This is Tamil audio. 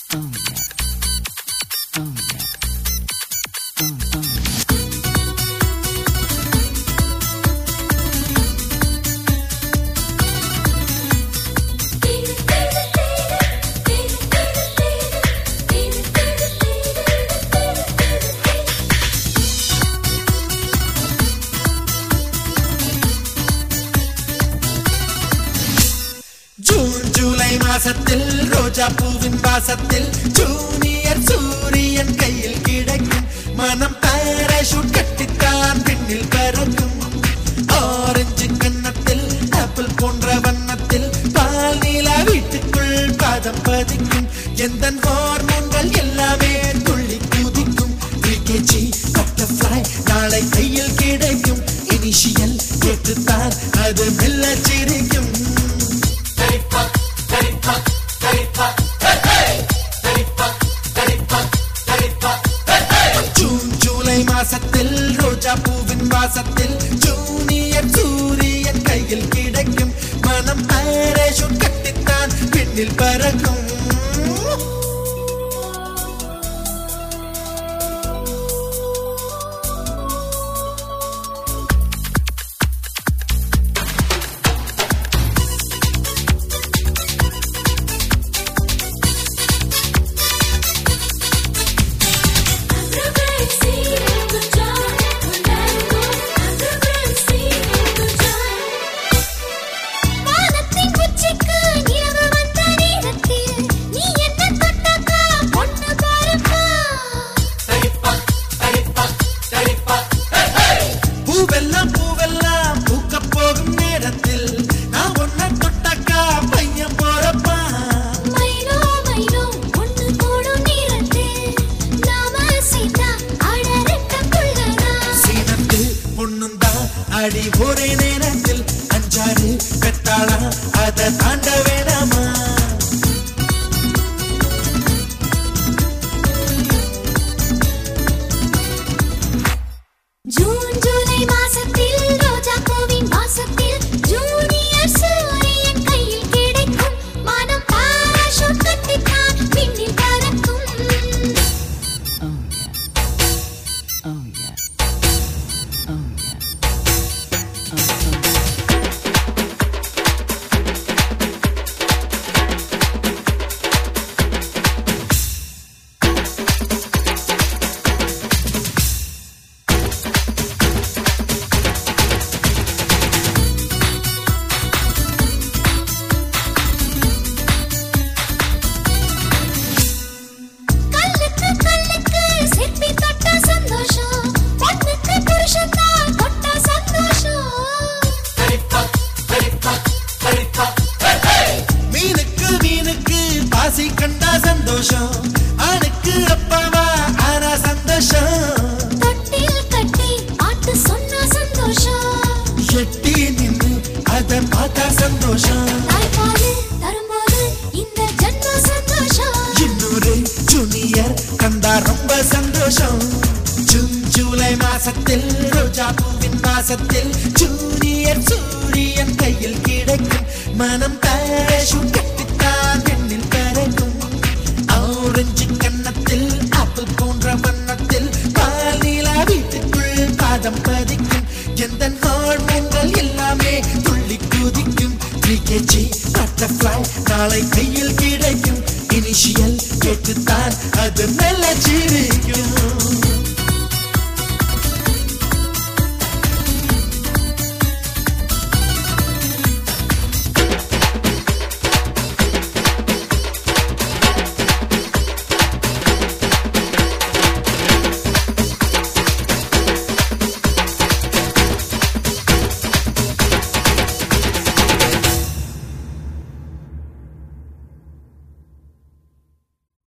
Oh yeah. Oh yeah. Oh, oh yeah. June July மாசத்தில் ரோஜா பூவின் வாசத்தில் ஜூனியர் சூரியன் கையில் கிடைக்கும் மனம் பாராஷூட் கட்டித்தான் பின்னில் பறக்கும் ஆரஞ்சு கன்னத்தில் ஆப்பிள் போன்ற வண்ணத்தில் பால் நீலா வீட்டுக்குள் பாதம் பதிக்கும் எந்த ஹார்மோன்கள் எல்லாமே துள்ளி குதிக்கும் பிகேஜி பட்டர்ஃப்ளை நாளை கையில் கிடைக்கும் இனிஷியல் கேட்டுத்தான் அது மெல்ல சிரிக்கும் ஜூன் ஜூலை மாசத்தில் ரோஜா பூவின் வாசத்தில் ஜூனியர் சூரியன் கையில் கிடைக்கும் மனம் பாராஷூட் கட்டித்தான் பின்னில் பறக்கும் வானத்தின் உச்சிக்கு நிலவு வந்த நேரத்தில் நீ என்ன தொட்டாக்கா பொண்ணு பாருப்பா பூவெல்லாம் பூவெல்லாம் பூக்க போகும் நேரத்தில் நான் ஒன்ன தொட்டாக்கா பையன் போறப்பா மைனோ மைனோ ஒண்ணு கூடும் நேரத்தில் நாம சீதா அடரட்ட புள்ளனா சீனத்து பொண்ணுந்தான் அடி ஒரே நேரத்தில் அஞ்சாறு பெத்தாளா அதை தாண்ட வேணாமா ஜூன் ஜூலை மாசத்தில் ரோஜா பூவின் வாசத்தில் ஜூனியர் சூரியன் கையில் கிடைக்கும் மனம் பாராஷூட் கட்டித்தான் விண்ணில் பறக்கும் Oh yeah. Oh yeah. Oh yeah. Oh, oh yeah. கல்லுக்கு கல்லுக்கு சிற்பி தொட்ட சந்தோஷம் பொண்ணுக்கு புருஷன் தான் தொட்ட சந்தோஷம் மீனுக்கு மீனுக்கு பாசி கண்டா சந்தோஷம் ஆணுக்கு அப்பாவா ஆனா சந்தோஷம் தொட்டில் கட்டி பாட்டு சொன்னா சந்தோஷம் எட்டி நின்று அதை பார்த்தா சந்தோஷம் தாய்ப்பாலு தரும்போது இந்த ஜன்ம சந்தோஷம் இன்னொரு ஜூனியர் கண்டா ரொம்ப சந்தோஷம் ஜூன் ஜூலை மாசத்தில் ரோஜா பூவின் வாசத்தில் ஜூனியர் சூரியன் கையில் கிடைக்கும் மனம் பாராஷூட் கட்டித்தான் பெண்ணில் பறக்கும் ஆரஞ்சு கன்னத்தில் ஆப்பிள் போன்ற வண்ணத்தில் பால் நீலா வீட்டுக்குள் பாதம் பதிக்கும் எந்த ஹார்மோன்கள் எல்லாமே துள்ளி குதிக்கும் பிகேஜி பட்டர்ஃப்ளை நாளை கையில் கிடைக்கும் இனிஷியல் கேட்டுத்தான் அது மெல்ல சிரிக்கும்